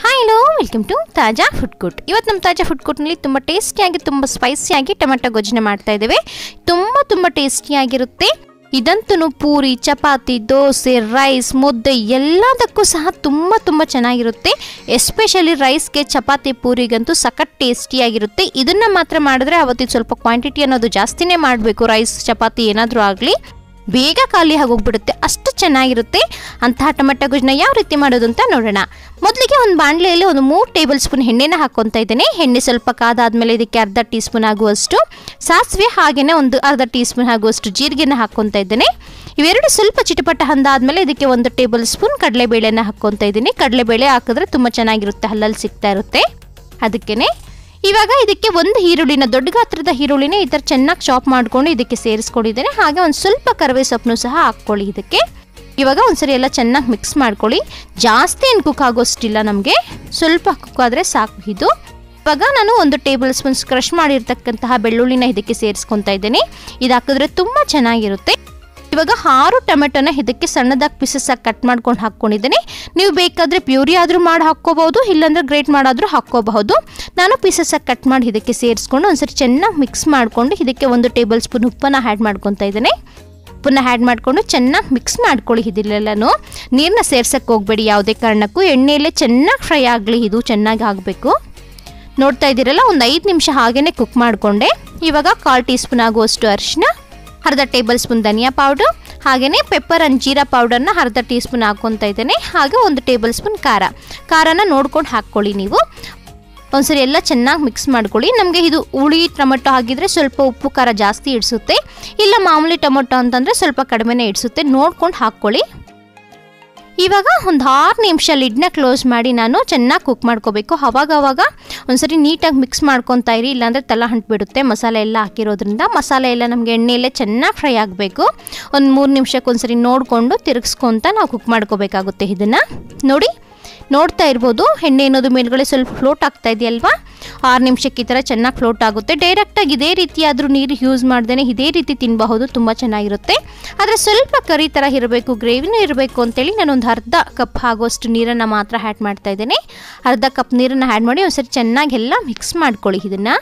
hi hello welcome to Taaza food court ಇವತ್ತು ನಮ್ಮ ತಾಜಾ ಫುಡ್ ಕೋರ್ಟ್ನಲ್ಲಿ ತುಂಬ ಟೇಸ್ಟಿಯಾಗಿ ತುಂಬ ಸ್ಪೈಸಿಯಾಗಿ ಟೊಮೆಟೊ ಗೊಜ್ಜನ್ನ ಮಾಡ್ತಾ ಇದ್ದೇವೆ ತುಂಬ ತುಂಬ ಟೇಸ್ಟಿಯಾಗಿರುತ್ತೆ ಇದಂತೂ ಪೂರಿ ಚಪಾತಿ ದೋಸೆ ರೈಸ್ ಮುದ್ದೆ ಎಲ್ಲದಕ್ಕೂ ಸಹ ತುಂಬ ತುಂಬ ಚೆನ್ನಾಗಿರುತ್ತೆ ಎಸ್ಪೆಷಲಿ ರೈಸ್ಗೆ ಚಪಾತಿ ಪೂರಿಗಂತೂ ಸಖತ್ ಟೇಸ್ಟಿಯಾಗಿರುತ್ತೆ ಇದನ್ನು ಮಾತ್ರ ಮಾಡಿದ್ರೆ ಅವತ್ತಿಗೆ ಸ್ವಲ್ಪ ಕ್ವಾಂಟಿಟಿ ಅನ್ನೋದು ಜಾಸ್ತಿನೇ ಮಾಡಬೇಕು ರೈಸ್ ಚಪಾತಿ ಏನಾದರೂ ಆಗಲಿ ಬೇಗ ಖಾಲಿ ಆಗೋಗ್ಬಿಡುತ್ತೆ ಅಷ್ಟು ಚೆನ್ನಾಗಿರುತ್ತೆ ಅಂತಹ ಟೊಮೆಟೊ ಗೊಜ್ಜನ್ನ ಯಾವ ರೀತಿ ಮಾಡೋದು ಅಂತ ನೋಡೋಣ ಮೊದಲಿಗೆ ಒಂದು ಬಾಣಲೆಯಲ್ಲಿ ಒಂದು ಮೂರು ಟೇಬಲ್ ಸ್ಪೂನ್ ಎಣ್ಣೆನ ಹಾಕ್ಕೊತಾ ಇದ್ದೇನೆ ಎಣ್ಣೆ ಸ್ವಲ್ಪ ಕಾದಾದ್ಮೇಲೆ ಇದಕ್ಕೆ ಅರ್ಧ ಟೀ ಸ್ಪೂನ್ ಆಗುವಷ್ಟು ಸಾಸಿವೆ ಹಾಗೆಯೇ ಒಂದು ಅರ್ಧ ಟೀ ಸ್ಪೂನ್ ಆಗುವಷ್ಟು ಜೀರಿಗೆನ ಹಾಕ್ಕೊತಾ ಇದ್ದೇನೆ ಇವೆರಡು ಸ್ವಲ್ಪ ಚಿಟಪಟ ಹಂದಾದ್ಮೇಲೆ ಇದಕ್ಕೆ ಒಂದು ಟೇಬಲ್ ಸ್ಪೂನ್ ಕಡಲೆಬೇಳೆನ ಹಾಕ್ಕೊತಾ ಇದ್ದೀನಿ ಕಡಲೆಬೇಳೆ ಹಾಕಿದ್ರೆ ತುಂಬ ಚೆನ್ನಾಗಿರುತ್ತೆ ಹಲ್ಲಲ್ಲಿ ಸಿಗ್ತಾ ಇರುತ್ತೆ ಅದಕ್ಕೇನೆ ಇವಾಗ ಇದಕ್ಕೆ ಒಂದು ಈರುಳ್ಳಿನ ದೊಡ್ಡ ಗಾತ್ರದ ಈರುಳ್ಳಿನ ಈ ಥರ ಚೆನ್ನಾಗಿ ಚಾಪ್ ಮಾಡ್ಕೊಂಡು ಇದಕ್ಕೆ ಸೇರಿಸ್ಕೊಂಡಿದ್ದೇನೆ ಹಾಗೆ ಒಂದು ಸ್ವಲ್ಪ ಕರಿವೆ ಸೊಪ್ಪನ್ನು ಸಹ ಹಾಕ್ಕೊಳ್ಳಿ ಇದಕ್ಕೆ ಇವಾಗ ಒಂದ್ಸರಿ ಎಲ್ಲ ಚೆನ್ನಾಗಿ ಮಿಕ್ಸ್ ಮಾಡ್ಕೊಳ್ಳಿ ಜಾಸ್ತಿ ಏನು ಕುಕ್ ಆಗೋಷ್ಟಿಲ್ಲ ನಮಗೆ ಸ್ವಲ್ಪ ಕುಕ್ ಆದರೆ ಸಾಕು ಇದು ಇವಾಗ ನಾನು ಒಂದು ಟೇಬಲ್ ಸ್ಪೂನ್ಸ್ ಕ್ರಷ್ ಮಾಡಿರ್ತಕ್ಕಂತಹ ಬೆಳ್ಳುಳ್ಳಿನ ಇದಕ್ಕೆ ಸೇರಿಸ್ಕೊತಾ ಇದ್ದೇನೆ ಇದು ಹಾಕಿದ್ರೆ ತುಂಬ ಚೆನ್ನಾಗಿರುತ್ತೆ ಇವಾಗ ಆರು ಟೊಮೆಟೊನ ಇದಕ್ಕೆ ಸಣ್ಣದಾಗಿ ಪೀಸಸ್ ಆಗಿ ಕಟ್ ಮಾಡ್ಕೊಂಡು ಹಾಕ್ಕೊಂಡಿದ್ದೇನೆ ನೀವು ಬೇಕಾದರೆ ಪ್ಯೂರಿ ಆದರೂ ಮಾಡಿ ಹಾಕ್ಕೋಬಹುದು ಇಲ್ಲಾಂದ್ರೆ ಗ್ರೇಟ್ ಮಾಡಾದರೂ ಹಾಕ್ಕೋಬಹುದು ನಾನು ಪೀಸಸ್ ಆಗಿ ಕಟ್ ಮಾಡಿ ಇದಕ್ಕೆ ಸೇರಿಸ್ಕೊಂಡು ಒಂದ್ಸರಿ ಚೆನ್ನಾಗಿ ಮಿಕ್ಸ್ ಮಾಡಿಕೊಂಡು ಇದಕ್ಕೆ ಒಂದು ಟೇಬಲ್ ಸ್ಪೂನ್ ಉಪ್ಪನ್ನು ಆ್ಯಡ್ ಮಾಡ್ಕೊತಾ ಇದ್ದೇನೆ ಉಪ್ಪನ್ನ ಆ್ಯಡ್ ಮಾಡಿಕೊಂಡು ಚೆನ್ನಾಗಿ ಮಿಕ್ಸ್ ಮಾಡ್ಕೊಳ್ಳಿ ಇದೆಲ್ಲನೂ ನೀರನ್ನ ಸೇರ್ಸಕ್ಕೆ ಹೋಗಬೇಡಿ ಯಾವುದೇ ಕಾರಣಕ್ಕೂ ಎಣ್ಣೆಯಲ್ಲೇ ಚೆನ್ನಾಗಿ ಫ್ರೈ ಆಗಲಿ ಇದು ಚೆನ್ನಾಗಿ ಆಗಬೇಕು ನೋಡ್ತಾ ಇದ್ದೀರಲ್ಲ ಒಂದು ಐದು ನಿಮಿಷ ಹಾಗೇ ಕುಕ್ ಮಾಡಿಕೊಂಡೆ ಇವಾಗ ಕಾಲು ಟೀ ಸ್ಪೂನ್ ಆಗುವಷ್ಟು ಅರಿಶಿನ ಅರ್ಧ ಟೇಬಲ್ ಸ್ಪೂನ್ ಧನಿಯಾ ಪೌಡ್ರು ಹಾಗೆಯೇ ಪೆಪ್ಪರ್ ಆ್ಯಂಡ್ ಜೀರಾ ಪೌಡರ್ನ ಅರ್ಧ ಟೀ ಸ್ಪೂನ್ ಹಾಕ್ಕೊತಾ ಇದ್ದೇನೆ ಹಾಗೆ ಒಂದು ಟೇಬಲ್ ಸ್ಪೂನ್ ಖಾರ ಖಾರನ ನೋಡ್ಕೊಂಡು ಹಾಕ್ಕೊಳ್ಳಿ ನೀವು ಒಂದ್ಸರಿ ಎಲ್ಲ ಚೆನ್ನಾಗಿ ಮಿಕ್ಸ್ ಮಾಡ್ಕೊಳ್ಳಿ ನಮಗೆ ಇದು ಹುಳಿ ಟೊಮೆಟೊ ಹಾಕಿದರೆ ಸ್ವಲ್ಪ ಉಪ್ಪು ಖಾರ ಜಾಸ್ತಿ ಇಡಿಸುತ್ತೆ ಇಲ್ಲ ಮಾಮೂಲಿ ಟೊಮೆಟೊ ಅಂತಂದರೆ ಸ್ವಲ್ಪ ಕಡಿಮೆನೇ ಇಡಿಸುತ್ತೆ ನೋಡ್ಕೊಂಡು ಹಾಕ್ಕೊಳ್ಳಿ ಇವಾಗ ಒಂದು ಆರು ನಿಮಿಷ ಲಿಡ್ನ ಕ್ಲೋಸ್ ಮಾಡಿ ನಾನು ಚೆನ್ನಾಗಿ ಕುಕ್ ಮಾಡ್ಕೋಬೇಕು ಅವಾಗ ಅವಾಗ ಒಂದ್ಸರಿ ನೀಟಾಗಿ ಮಿಕ್ಸ್ ಮಾಡ್ಕೊತಾ ಇರಿ ಇಲ್ಲಾಂದರೆ ತಲ ಅಂಟ್ಬಿಡುತ್ತೆ ಮಸಾಲೆ ಎಲ್ಲ ಹಾಕಿರೋದ್ರಿಂದ ಮಸಾಲೆ ಎಲ್ಲ ನಮಗೆ ಎಣ್ಣೆಯಲ್ಲೇ ಚೆನ್ನಾಗಿ ಫ್ರೈ ಆಗಬೇಕು ಒಂದು ಮೂರು ನಿಮಿಷಕ್ಕೆ ಒಂದ್ಸರಿ ನೋಡಿಕೊಂಡು ತಿರುಗಿಸ್ಕೊತ ನಾವು ಕುಕ್ ಮಾಡ್ಕೋಬೇಕಾಗುತ್ತೆ ಇದನ್ನು ನೋಡಿ ನೋಡ್ತಾ ಇರ್ಬೋದು ಎಣ್ಣೆ ಅನ್ನೋದು ಮೇಲ್ಗಡೆ ಸ್ವಲ್ಪ ಫ್ಲೋಟ್ ಆಗ್ತಾ ಇದೆಯಲ್ವಾ ಆರು ನಿಮಿಷಕ್ಕೆ ಈ ಥರ ಚೆನ್ನಾಗಿ ಫ್ಲೋಟ್ ಆಗುತ್ತೆ ಡೈರೆಕ್ಟಾಗಿ ಇದೇ ರೀತಿ ಆದರೂ ನೀರು ಯೂಸ್ ಮಾಡ್ದೇ ಇದೇ ರೀತಿ ತಿನ್ನಬಹುದು ತುಂಬ ಚೆನ್ನಾಗಿರುತ್ತೆ ಆದರೆ ಸ್ವಲ್ಪ ಕರಿ ಥರ ಇರಬೇಕು ಗ್ರೇವಿನೂ ಇರಬೇಕು ಅಂತೇಳಿ ನಾನೊಂದು ಅರ್ಧ ಕಪ್ ಆಗೋಷ್ಟು ನೀರನ್ನು ಮಾತ್ರ ಆ್ಯಡ್ ಮಾಡ್ತಾ ಇದ್ದೇನೆ ಅರ್ಧ ಕಪ್ ನೀರನ್ನು ಆ್ಯಡ್ ಮಾಡಿ ಒಂದ್ಸರಿ ಚೆನ್ನಾಗಿ ಎಲ್ಲ ಮಿಕ್ಸ್ ಮಾಡ್ಕೊಳ್ಳಿ ಇದನ್ನು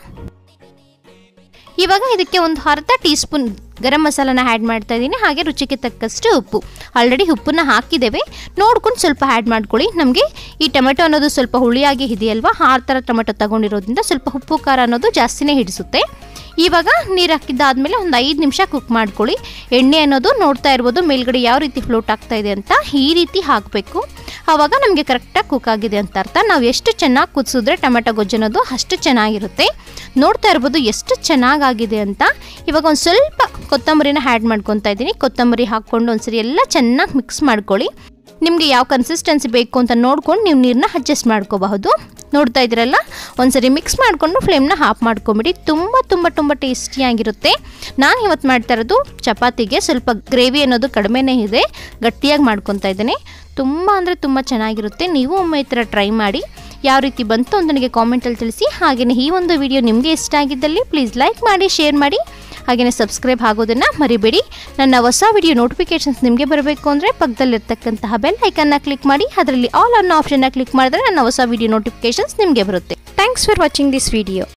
ಇವಾಗ ಇದಕ್ಕೆ ಒಂದು ಅರ್ಧ ಟೀ ಸ್ಪೂನ್ ಗರಂ ಮಸಾಲನ ಆ್ಯಡ್ ಮಾಡ್ತಾ ಇದ್ದೀನಿ ಹಾಗೆ ರುಚಿಗೆ ತಕ್ಕಷ್ಟು ಉಪ್ಪು ಆಲ್ರೆಡಿ ಉಪ್ಪನ್ನ ಹಾಕಿದ್ದೇವೆ ನೋಡ್ಕೊಂಡು ಸ್ವಲ್ಪ ಆ್ಯಡ್ ಮಾಡ್ಕೊಳ್ಳಿ ನಮಗೆ ಈ ಟೊಮೆಟೊ ಅನ್ನೋದು ಸ್ವಲ್ಪ ಹುಳಿಯಾಗಿ ಇದೆಯಲ್ವಾ ಆ ಥರ ಟೊಮೆಟೊ ತಗೊಂಡಿರೋದ್ರಿಂದ ಸ್ವಲ್ಪ ಉಪ್ಪು ಖಾರ ಅನ್ನೋದು ಜಾಸ್ತಿನೇ ಹಿಡಿಸುತ್ತೆ ಇವಾಗ ನೀರು ಹಾಕಿದ್ದಾದಮೇಲೆ ಒಂದು ಐದು ನಿಮಿಷ ಕುಕ್ ಮಾಡ್ಕೊಳ್ಳಿ ಎಣ್ಣೆ ಅನ್ನೋದು ನೋಡ್ತಾ ಇರ್ಬೋದು ಮೇಲ್ಗಡೆ ಯಾವ ರೀತಿ ಫ್ಲೋಟ್ ಆಗ್ತಾ ಇದೆ ಅಂತ ಈ ರೀತಿ ಹಾಕಬೇಕು ಆವಾಗ ನಮಗೆ ಕರೆಕ್ಟಾಗಿ ಕುಕ್ ಆಗಿದೆ ಅಂತ ಅರ್ಥ ನಾವು ಎಷ್ಟು ಚೆನ್ನಾಗಿ ಕುದಿಸಿದ್ರೆ ಟೊಮೆಟೊ ಗೊಜ್ಜು ಅನ್ನೋದು ಅಷ್ಟು ಚೆನ್ನಾಗಿರುತ್ತೆ ನೋಡ್ತಾ ಇರ್ಬೋದು ಎಷ್ಟು ಚೆನ್ನಾಗಾಗಿದೆ ಅಂತ ಇವಾಗ ಒಂದು ಸ್ವಲ್ಪ ಕೊತ್ತಂಬರಿನ ಆ್ಯಡ್ ಮಾಡ್ಕೊತಾ ಇದ್ದೀನಿ ಕೊತ್ತಂಬರಿ ಹಾಕ್ಕೊಂಡು ಒಂದ್ಸರಿ ಎಲ್ಲ ಚೆನ್ನಾಗಿ ಮಿಕ್ಸ್ ಮಾಡ್ಕೊಳ್ಳಿ ನಿಮಗೆ ಯಾವ ಕನ್ಸಿಸ್ಟೆನ್ಸಿ ಬೇಕು ಅಂತ ನೋಡ್ಕೊಂಡು ನೀವು ನೀರನ್ನ ಅಡ್ಜಸ್ಟ್ ಮಾಡ್ಕೋಬಹುದು ನೋಡ್ತಾ ಇದ್ದೀರಲ್ಲ ಒಂದ್ಸರಿ ಮಿಕ್ಸ್ ಮಾಡಿಕೊಂಡು ಫ್ಲೇಮ್ನ ಆಫ್ ಮಾಡ್ಕೊಂಬಿಡಿ ತುಂಬ ತುಂಬ ತುಂಬ ಟೇಸ್ಟಿಯಾಗಿರುತ್ತೆ ನಾನು ಇವತ್ತು ಮಾಡ್ತಾ ಇರೋದು ಚಪಾತಿಗೆ ಸ್ವಲ್ಪ ಗ್ರೇವಿ ಅನ್ನೋದು ಕಡಿಮೆನೇ ಇದೆ ಗಟ್ಟಿಯಾಗಿ ಮಾಡ್ಕೊತಾ ಇದ್ದೇನೆ ತುಂಬ ಅಂದರೆ ತುಂಬ ಚೆನ್ನಾಗಿರುತ್ತೆ ನೀವು ಒಮ್ಮೆ ಈ ಥರ ಟ್ರೈ ಮಾಡಿ ಯಾವ ರೀತಿ ಬಂತು ಅಂತ ನನಗೆ ಕಾಮೆಂಟಲ್ಲಿ ತಿಳಿಸಿ ಹಾಗೆಯೇ ಈ ಒಂದು ವಿಡಿಯೋ ನಿಮಗೆ ಇಷ್ಟ ಆಗಿದ್ದಲ್ಲಿ ಪ್ಲೀಸ್ ಲೈಕ್ ಮಾಡಿ ಶೇರ್ ಮಾಡಿ ಹಾಗೆಯೇ ಸಬ್ಸ್ಕ್ರೈಬ್ ಆಗೋದನ್ನು ಮರಿಬೇಡಿ ನನ್ನ ಹೊಸ ವಿಡಿಯೋ ನೋಟಿಫಿಕೇಷನ್ಸ್ ನಿಮಗೆ ಬರಬೇಕು ಅಂದರೆ ಪಕ್ಕದಲ್ಲಿರ್ತಕ್ಕಂತಹ ಬೆಲ್ ಐಕನ್ನ ಕ್ಲಿಕ್ ಮಾಡಿ ಅದರಲ್ಲಿ ಆಲ್ ಅನ್ನೋ ಆಪ್ಷನ್ನ ಕ್ಲಿಕ್ ಮಾಡಿದ್ರೆ ನನ್ನ ಹೊಸ ವಿಡಿಯೋ ನೋಟಿಫಿಕೇಷನ್ಸ್ ನಿಮಗೆ ಬರುತ್ತೆ thanks for watching this video